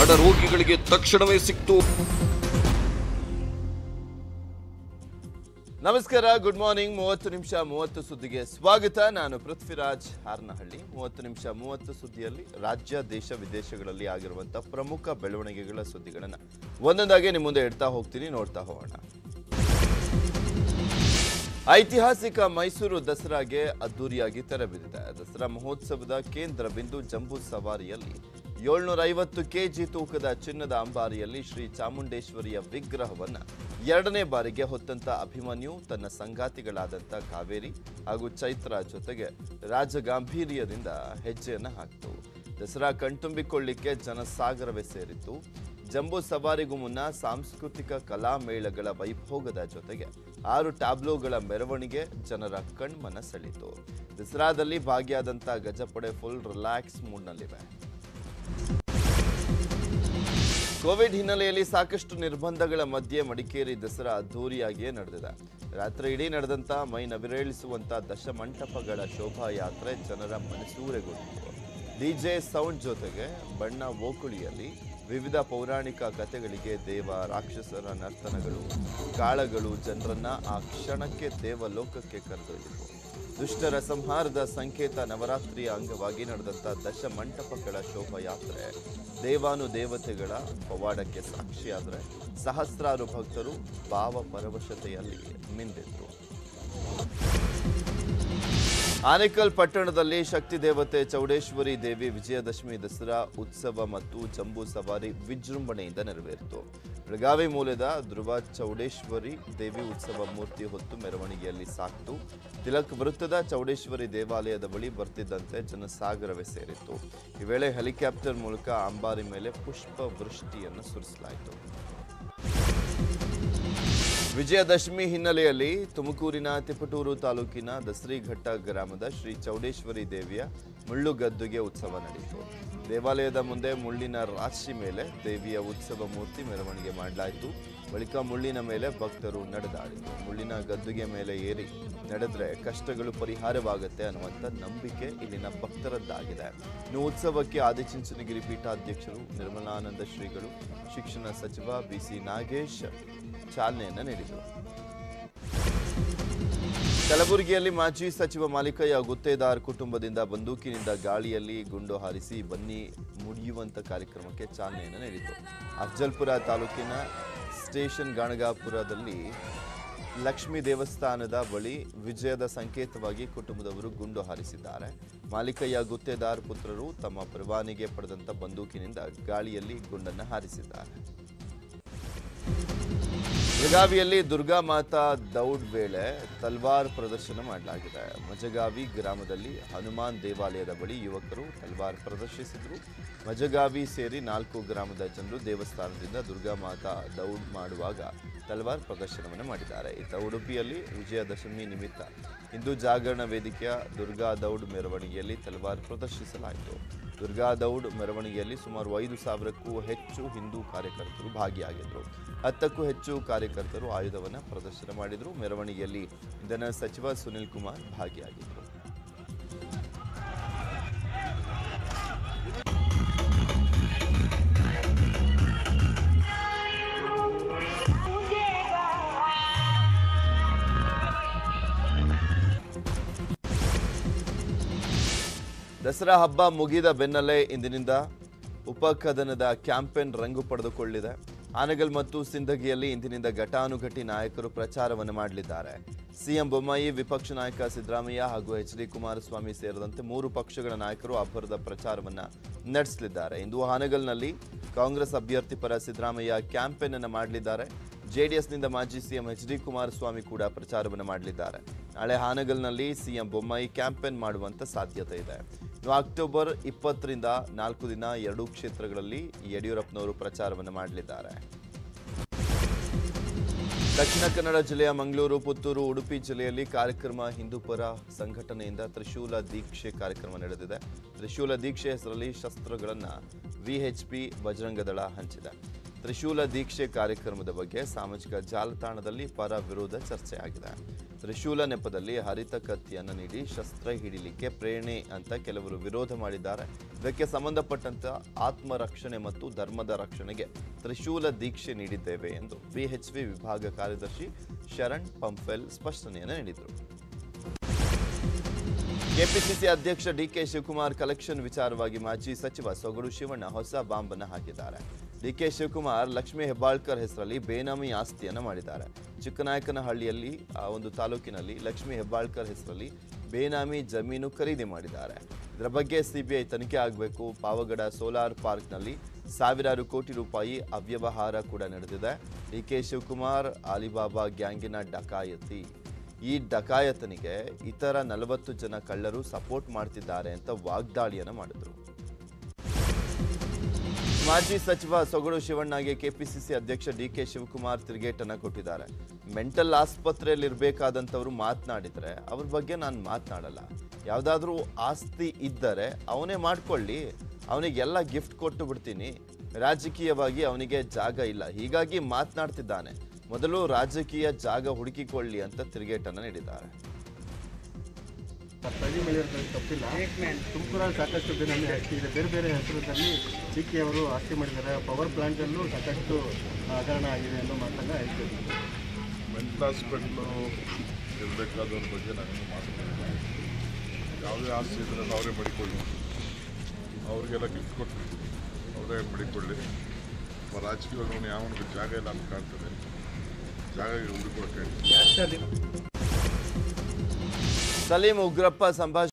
ಬಡ ರೋಗಿಗಳಿಗೆ ತಕ್ಷಣವೇ ಸಿಕ್ತು ನಮಸ್ಕಾರ ಗುಡ್ ಮಾರ್ನಿಂಗ್ ಮೂವತ್ತು ನಿಮಿಷ ಮೂವತ್ತು ಸುದ್ದಿಗೆ ಸ್ವಾಗತ ನಾನು ಪೃಥ್ವಿರಾಜ್ ಹಾರನಹಳ್ಳಿ ಮೂವತ್ತು ನಿಮಿಷ ಮೂವತ್ತು ಸುದ್ದಿಯಲ್ಲಿ ರಾಜ್ಯ ದೇಶ ವಿದೇಶಗಳಲ್ಲಿ ಆಗಿರುವಂತಹ ಪ್ರಮುಖ ಬೆಳವಣಿಗೆಗಳ ಸುದ್ದಿಗಳನ್ನ ಒಂದೊಂದಾಗಿ ನಿಮ್ಮ ಮುಂದೆ ಇಡ್ತಾ ಹೋಗ್ತೀನಿ ನೋಡ್ತಾ ಹೋಗೋಣ ಐತಿಹಾಸಿಕ ಮೈಸೂರು ದಸರಾಗೆ ಅದ್ದೂರಿಯಾಗಿ ತೆರೆಬಿದ್ದಿದೆ ದಸರಾ ಮಹೋತ್ಸವದ ಕೇಂದ್ರ ಬಿಂದು ಜಂಬೂ ಸವಾರಿಯಲ್ಲಿ ಏಳ್ನೂರ ಐವತ್ತು ಕೆಜಿ ತೂಕದ ಚಿನ್ನದ ಅಂಬಾರಿಯಲ್ಲಿ ಶ್ರೀ ಚಾಮುಂಡೇಶ್ವರಿಯ ವಿಗ್ರಹವನ್ನ ಎರಡನೇ ಬಾರಿಗೆ ಹೊತ್ತಂತ ಅಭಿಮನ್ಯು ತನ್ನ ಸಂಗಾತಿಗಳಾದಂಥ ಕಾವೇರಿ ಹಾಗೂ ಚೈತ್ರ ಜೊತೆಗೆ ರಾಜಗಾಂಭೀರ್ಯದಿಂದ ಹೆಜ್ಜೆಯನ್ನು ಹಾಕಿತು ದಸರಾ ಕಣ್ತುಂಬಿಕೊಳ್ಳಿಕ್ಕೆ ಜನಸಾಗರವೇ ಸೇರಿತ್ತು ಜಂಬೂ ಸವಾರಿಗೂ ಮುನ್ನ ಸಾಂಸ್ಕೃತಿಕ ಕಲಾ ಮೇಳಗಳ ವೈಭೋಗದ ಜೊತೆಗೆ ಆರು ಟ್ಯಾಬ್ಲೋಗಳ ಮೆರವಣಿಗೆ ಜನರ ಕಣ್ಮನ ಸೆಳೀತು ದಸರಾದಲ್ಲಿ ಭಾಗಿಯಾದಂಥ ಗಜಪಡೆ ಫುಲ್ ರಿಲ್ಯಾಕ್ಸ್ ಮೂಡ್ನಲ್ಲಿವೆ ಕೋವಿಡ್ ಹಿನ್ನೆಲೆಯಲ್ಲಿ ಸಾಕಷ್ಟು ನಿರ್ಬಂಧಗಳ ಮಧ್ಯೆ ಮಡಿಕೇರಿ ದಸರಾ ಅದ್ದೂರಿಯಾಗಿಯೇ ನಡೆದಿದೆ ರಾತ್ರಿ ಇಡೀ ನಡೆದಂತ ಮೈ ನವಿರೇಳಿಸುವಂತ ದಶಮಂಟಪಗಳ ಶೋಭಾಯಾತ್ರೆ ಜನರ ಮನಸೂರೆಗೊಂಡಿತು ಡಿಜೆ ಸೌಂಡ್ ಜೊತೆಗೆ ಬಣ್ಣ ಓಕುಳಿಯಲ್ಲಿ ವಿವಿಧ ಪೌರಾಣಿಕ ಕಥೆಗಳಿಗೆ ದೇವ ರಾಕ್ಷಸರ ನರ್ತನಗಳು ಕಾಳಗಳು ಜನರನ್ನ ಆ ಕ್ಷಣಕ್ಕೆ ದೇವಲೋಕಕ್ಕೆ ಕರೆದೊಯ್ದಿತು ದುಷ್ಟರ ಸಂಹಾರದ ಸಂಕೇತ ನವರಾತ್ರಿಯ ಅಂಗವಾಗಿ ನಡೆದಂಥ ದಶಮಂಟಪಗಳ ಶೋಭಾಯಾತ್ರೆ ದೇವಾನು ದೇವತೆಗಳ ಪವಾಡಕ್ಕೆ ಸಾಕ್ಷಿಯಾದರೆ ಸಹಸ್ರಾರು ಭಕ್ತರು ಭಾವ ಪರವಶತೆಯಲ್ಲಿ ಮಿಂದಿದ್ರು ಆನೇಕಲ್ ಪಟ್ಟಣದಲ್ಲಿ ಶಕ್ತಿ ದೇವತೆ ಚೌಡೇಶ್ವರಿ ದೇವಿ ವಿಜಯದಶಮಿ ದಸರಾ ಉತ್ಸವ ಮತ್ತು ಜಂಬೂ ಸವಾರಿ ವಿಜೃಂಭಣೆಯಿಂದ ನೆರವೇರಿತು ಬೆಳಗಾವಿ ಮೂಲದ ಧ್ರುವ ಚೌಡೇಶ್ವರಿ ದೇವಿ ಉತ್ಸವ ಮೂರ್ತಿ ಹೊತ್ತು ಮೆರವಣಿಗೆಯಲ್ಲಿ ಸಾಕ್ತು ತಿಲಕ್ ವೃತ್ತದ ಚೌಡೇಶ್ವರಿ ದೇವಾಲಯದ ಬಳಿ ಬರ್ತಿದ್ದಂತೆ ಜನಸಾಗರವೇ ಸೇರಿತ್ತು ಈ ವೇಳೆ ಹೆಲಿಕಾಪ್ಟರ್ ಮೂಲಕ ಅಂಬಾರಿ ಮೇಲೆ ಪುಷ್ಪ ವೃಷ್ಟಿಯನ್ನು ಸುರಿಸಲಾಯಿತು ವಿಜಯದಶಮಿ ಹಿನ್ನೆಲೆಯಲ್ಲಿ ತುಮಕೂರಿನ ತಿಪಟೂರು ತಾಲೂಕಿನ ದಸರಿಘಟ್ಟ ಗ್ರಾಮದ ಶ್ರೀ ಚೌಡೇಶ್ವರಿ ದೇವಿಯ ಮುಳ್ಳುಗದ್ದುಗೆ ಉತ್ಸವ ನಡೆಯಿತು ದೇವಾಲಯದ ಮುಂದೆ ಮುಳ್ಳಿನ ರಾಶಿ ಮೇಲೆ ದೇವಿಯ ಉತ್ಸವ ಮೂರ್ತಿ ಮೆರವಣಿಗೆ ಮಾಡಲಾಯಿತು ಬಳಿಕ ಮುಳ್ಳಿನ ಮೇಲೆ ಭಕ್ತರು ನಡೆದಾಡಿದರು ಮುಳ್ಳಿನ ಗದ್ದುಗೆ ಮೇಲೆ ಏರಿ ನಡೆದ್ರೆ ಕಷ್ಟಗಳು ಪರಿಹಾರವಾಗುತ್ತೆ ಅನ್ನುವಂಥ ನಂಬಿಕೆ ಇಲ್ಲಿನ ಭಕ್ತರದ್ದಾಗಿದೆ ಇನ್ನು ಉತ್ಸವಕ್ಕೆ ಆದಿಚುಂಚನಗಿರಿ ಪೀಠಾಧ್ಯಕ್ಷರು ನಿರ್ಮಲಾನಂದ ಶ್ರೀಗಳು ಶಿಕ್ಷಣ ಸಚಿವ ಬಿಸಿ ನಾಗೇಶ್ ಚಾಲನೆಯನ್ನ ನೀಡಿದರು ಕಲಬುರಗಿಯಲ್ಲಿ ಮಾಜಿ ಸಚಿವ ಮಾಲಿಕಯ್ಯ ಗುತ್ತೇದಾರ್ ಕುಟುಂಬದಿಂದ ಬಂದೂಕಿನಿಂದ ಗಾಳಿಯಲ್ಲಿ ಗುಂಡು ಹಾರಿಸಿ ಬನ್ನಿ ಮುಡಿಯುವಂತ ಕಾರ್ಯಕ್ರಮಕ್ಕೆ ಚಾಲನೆಯನ್ನು ನೀಡಿತು ಅಫ್ಜಲ್ಪುರ ತಾಲೂಕಿನ ಸ್ಟೇಷನ್ ಗಾಣಗಾಪುರದಲ್ಲಿ ಲಕ್ಷ್ಮೀ ದೇವಸ್ಥಾನದ ಬಳಿ ವಿಜಯದ ಸಂಕೇತವಾಗಿ ಕುಟುಂಬದವರು ಗುಂಡು ಹಾರಿಸಿದ್ದಾರೆ ಮಾಲಿಕಯ್ಯ ಗುತ್ತೇದಾರ್ ಪುತ್ರರು ತಮ್ಮ ಪರವಾನಿಗೆ ಪಡೆದಂತ ಬಂದೂಕಿನಿಂದ ಗಾಳಿಯಲ್ಲಿ ಗುಂಡನ್ನು ಹಾರಿಸಿದ್ದಾರೆ ಬೆಳಗಾವಿಯಲ್ಲಿ ದುರ್ಗಾ ಮಾತಾ ದೌಡ್ ವೇಳೆ ತಲ್ವಾರ್ ಪ್ರದರ್ಶನ ಮಾಡಲಾಗಿದೆ ಮಜಗಾವಿ ಗ್ರಾಮದಲ್ಲಿ ಹನುಮಾನ್ ದೇವಾಲಯದ ಬಳಿ ಯುವಕರು ತಲ್ವಾರ್ ಪ್ರದರ್ಶಿಸಿದರು ಮಜಗಾವಿ ಸೇರಿ ನಾಲ್ಕು ಗ್ರಾಮದ ಜನರು ದೇವಸ್ಥಾನದಿಂದ ದುರ್ಗಾ ಮಾತಾ ದೌಡ್ ಮಾಡುವಾಗ ತಲ್ವಾರ್ ಪ್ರದರ್ಶನವನ್ನು ಮಾಡಿದ್ದಾರೆ ಇತ್ತ ಉಡುಪಿಯಲ್ಲಿ ವಿಜಯದಶಮಿ ನಿಮಿತ್ತ ಹಿಂದೂ ಜಾಗರಣ ವೇದಿಕೆಯ ದುರ್ಗಾ ದೌಡ್ ಮೆರವಣಿಗೆಯಲ್ಲಿ ತಲ್ವಾರ್ ಪ್ರದರ್ಶಿಸಲಾಯಿತು ದುರ್ಗಾ ದೌಡ್ ಮೆರವಣಿಗೆಯಲ್ಲಿ ಸುಮಾರು ಐದು ಸಾವಿರಕ್ಕೂ ಹೆಚ್ಚು ಹಿಂದೂ ಕಾರ್ಯಕರ್ತರು ಭಾಗಿಯಾಗಿದ್ದರು ಹತ್ತಕ್ಕೂ ಹೆಚ್ಚು ಕಾರ್ಯಕರ್ತರು ಆಯುಧವನ್ನು ಪ್ರದರ್ಶನ ಮಾಡಿದರು ಮೆರವಣಿಗೆಯಲ್ಲಿ ಇಂಧನ ಸಚಿವ ಸುನಿಲ್ ಕುಮಾರ್ ಭಾಗಿಯಾಗಿದ್ದರು ದಸರಾ ಹಬ್ಬ ಮುಗಿದ ಬೆನ್ನಲ್ಲೇ ಇಂದಿನಿಂದ ಉಪಕದನದ ಕ್ಯಾಂಪೇನ್ ರಂಗು ಪಡೆದುಕೊಳ್ಳಿದೆ ಆನಗಲ್ ಮತ್ತು ಸಿಂದಗಿಯಲ್ಲಿ ಇಂದಿನಿಂದ ಘಟಾನುಘಟಿ ನಾಯಕರು ಪ್ರಚಾರವನ್ನು ಮಾಡಲಿದ್ದಾರೆ ಸಿಎಂ ಬೊಮ್ಮಾಯಿ ವಿಪಕ್ಷ ನಾಯಕ ಸಿದ್ದರಾಮಯ್ಯ ಹಾಗೂ ಎಚ್ ಡಿ ಕುಮಾರಸ್ವಾಮಿ ಸೇರಿದಂತೆ ಮೂರು ಪಕ್ಷಗಳ ನಾಯಕರು ಅಬ್ಬರದ ಪ್ರಚಾರವನ್ನ ನಡೆಸಲಿದ್ದಾರೆ ಇಂದು ಹಾನಗಲ್ನಲ್ಲಿ ಕಾಂಗ್ರೆಸ್ ಅಭ್ಯರ್ಥಿ ಪರ ಸಿದ್ದರಾಮಯ್ಯ ಕ್ಯಾಂಪೇನ್ ಅನ್ನು ಮಾಡಲಿದ್ದಾರೆ ಜೆಡಿಎಸ್ನಿಂದ ಮಾಜಿ ಸಿಎಂ ಎಚ್ ಡಿ ಕುಮಾರಸ್ವಾಮಿ ಕೂಡ ಪ್ರಚಾರವನ್ನು ಮಾಡಲಿದ್ದಾರೆ ನಾಳೆ ಹಾನಗಲ್ನಲ್ಲಿ ಸಿಎಂ ಬೊಮ್ಮಾಯಿ ಕ್ಯಾಂಪೇನ್ ಮಾಡುವಂತ ಸಾಧ್ಯತೆ ಇದೆ ಇನ್ನು ಅಕ್ಟೋಬರ್ ಇಪ್ಪತ್ತರಿಂದ ನಾಲ್ಕು ದಿನ ಎರಡೂ ಕ್ಷೇತ್ರಗಳಲ್ಲಿ ಯಡಿಯೂರಪ್ಪನವರು ಪ್ರಚಾರವನ್ನು ಮಾಡಲಿದ್ದಾರೆ ದಕ್ಷಿಣ ಕನ್ನಡ ಜಿಲ್ಲೆಯ ಮಂಗಳೂರು ಪುತ್ತೂರು ಉಡುಪಿ ಜಿಲ್ಲೆಯಲ್ಲಿ ಕಾರ್ಯಕ್ರಮ ಹಿಂದೂಪರ ಸಂಘಟನೆಯಿಂದ ತ್ರಿಶೂಲ ದೀಕ್ಷೆ ಕಾರ್ಯಕ್ರಮ ನಡೆದಿದೆ ತ್ರಿಶೂಲ ದೀಕ್ಷೆ ಹೆಸರಲ್ಲಿ ಶಸ್ತ್ರಗಳನ್ನು ವಿಎಚ್ಪಿ ಬಜರಂಗದಳ ಹಂಚಿದೆ ತ್ರಿಶೂಲ ದೀಕ್ಷೆ ಕಾರ್ಯಕ್ರಮದ ಬಗ್ಗೆ ಸಾಮಾಜಿಕ ಜಾಲತಾಣದಲ್ಲಿ ಪರ ವಿರೋಧ ಚರ್ಚೆಯಾಗಿದೆ ತ್ರಿಶೂಲ ನೆಪದಲ್ಲಿ ಹರಿತ ಕತ್ತಿಯನ್ನು ನೀಡಿ ಶಸ್ತ್ರ ಹಿಡಿಲಿಕ್ಕೆ ಪ್ರೇರಣೆ ಅಂತ ಕೆಲವರು ವಿರೋಧ ಮಾಡಿದ್ದಾರೆ ಇದಕ್ಕೆ ಸಂಬಂಧಪಟ್ಟಂತ ಆತ್ಮರಕ್ಷಣೆ ಮತ್ತು ಧರ್ಮದ ರಕ್ಷಣೆಗೆ ತ್ರಿಶೂಲ ದೀಕ್ಷೆ ನೀಡಿದ್ದೇವೆ ಎಂದು ಬಿಎಚ್ವಿ ವಿಭಾಗ ಕಾರ್ಯದರ್ಶಿ ಶರಣ್ ಪಂಫೆಲ್ ಸ್ಪಷ್ಟನೆಯನ್ನು ನೀಡಿದರು ಕೆಪಿಸಿಸಿ ಅಧ್ಯಕ್ಷ ಡಿಕೆ ಶಿವಕುಮಾರ್ ಕಲೆಕ್ಷನ್ ವಿಚಾರವಾಗಿ ಮಾಜಿ ಸಚಿವ ಸೊಗಡು ಶಿವಣ್ಣ ಹೊಸ ಬಾಂಬ್ ಅನ್ನು ಹಾಕಿದ್ದಾರೆ ಡಿಕೆ ಶಿವಕುಮಾರ್ ಲಕ್ಷ್ಮೀ ಹೆಬ್ಬಾಳ್ಕರ್ ಹೆಸರಲ್ಲಿ ಬೇನಾಮಿ ಆಸ್ತಿಯನ್ನು ಮಾಡಿದ್ದಾರೆ ಚಿಕ್ಕನಾಯಕನಹಳ್ಳಿಯಲ್ಲಿ ಆ ಒಂದು ತಾಲೂಕಿನಲ್ಲಿ ಲಕ್ಷ್ಮೀ ಹೆಬ್ಬಾಳ್ಕರ್ ಹೆಸರಲ್ಲಿ ಬೇನಾಮಿ ಜಮೀನು ಖರೀದಿ ಮಾಡಿದ್ದಾರೆ ಇದರ ಬಗ್ಗೆ ಸಿಬಿಐ ತನಿಖೆ ಆಗಬೇಕು ಪಾವಗಡ ಸೋಲಾರ್ ಪಾರ್ಕ್ನಲ್ಲಿ ಸಾವಿರಾರು ಕೋಟಿ ರೂಪಾಯಿ ಅವ್ಯವಹಾರ ಕೂಡ ನಡೆದಿದೆ ಡಿಕೆ ಶಿವಕುಮಾರ್ ಅಲಿಬಾಬಾ ಗ್ಯಾಂಗಿನ ಡಕಾಯತಿ ಈ ಡಕಾಯತನಿಗೆ ಇತರ ನಲವತ್ತು ಜನ ಕಳ್ಳರು ಸಪೋರ್ಟ್ ಮಾಡ್ತಿದ್ದಾರೆ ಅಂತ ವಾಗ್ದಾಳಿಯನ್ನು ಮಾಡಿದ್ರು ಮಾಜಿ ಸಚಿವ ಸೊಗಡು ಶಿವಣ್ಣಗೆ ಕೆಪಿಸಿಸಿ ಅಧ್ಯಕ್ಷ ಡಿ ಕೆ ಶಿವಕುಮಾರ್ ತಿರುಗೇಟನ್ನ ಕೊಟ್ಟಿದ್ದಾರೆ ಮೆಂಟಲ್ ಆಸ್ಪತ್ರೆಯಲ್ಲಿ ಇರಬೇಕಾದಂಥವ್ರು ಮಾತನಾಡಿದ್ರೆ ಅವ್ರ ಬಗ್ಗೆ ನಾನು ಮಾತನಾಡಲ್ಲ ಯಾವುದಾದ್ರೂ ಆಸ್ತಿ ಇದ್ದರೆ ಅವನೇ ಮಾಡ್ಕೊಳ್ಳಿ ಅವನಿಗೆಲ್ಲ ಗಿಫ್ಟ್ ಕೊಟ್ಟು ಬಿಡ್ತೀನಿ ರಾಜಕೀಯವಾಗಿ ಅವನಿಗೆ ಜಾಗ ಇಲ್ಲ ಹೀಗಾಗಿ ಮಾತನಾಡ್ತಿದ್ದಾನೆ ಮೊದಲು ರಾಜಕೀಯ ಜಾಗ ಹುಡುಕಿಕೊಳ್ಳಿ ಅಂತ ತಿರುಗೇಟನ್ನ ನೀಡಿದ್ದಾರೆ ಪ್ರತಿ ಮಾಡಿರೋದ್ರಲ್ಲಿ ತಪ್ಪಿಲ್ಲ ತುಮಕೂರಲ್ಲಿ ಸಾಕಷ್ಟು ಬೇನಾಮಿ ಆಸ್ತಿ ಇದೆ ಬೇರೆ ಬೇರೆ ಹೆಸರಲ್ಲಿ ಡಿ ಕೆ ಅವರು ಆಸ್ತಿ ಮಾಡಿದ್ದಾರೆ ಪವರ್ ಪ್ಲಾಂಟಲ್ಲೂ ಸಾಕಷ್ಟು ಹಗರಣ ಆಗಿದೆ ಅನ್ನೋ ಮಾತನ್ನ ಹೇಳ್ತಿದ್ರು ಮೆಂಟಲ್ ಹಾಸ್ಪಿಟ್ಲು ಇರಬೇಕಾದವ್ರ ಬಗ್ಗೆ ನಾನು ಮಾತಾಡ್ತೀನಿ ಯಾವುದೇ ಆಸ್ತಿ ಇದ್ರೆ ಅವರೇ ಮಡಿಕೊಳ್ಳಿ ಅವ್ರಿಗೆಲ್ಲ ಗಿಫ್ಟ್ ಕೊಟ್ಟು ಅವರೇ ಮಡಿಕೊಳ್ಳಿ ಒಬ್ಬ ರಾಜಕೀಯವಾಗಿ ಯಾವನಿಗೆ ಜಾಗ ಇಲ್ಲ ಅಂತ ಕಾಣ್ತದೆ ಜಾಗ ಹುಡುಕೊಳಕ್ಕೆ ಸಲೀಂ ಉಗ್ರಪ್ಪ ಸಂಭಾಷಣೆ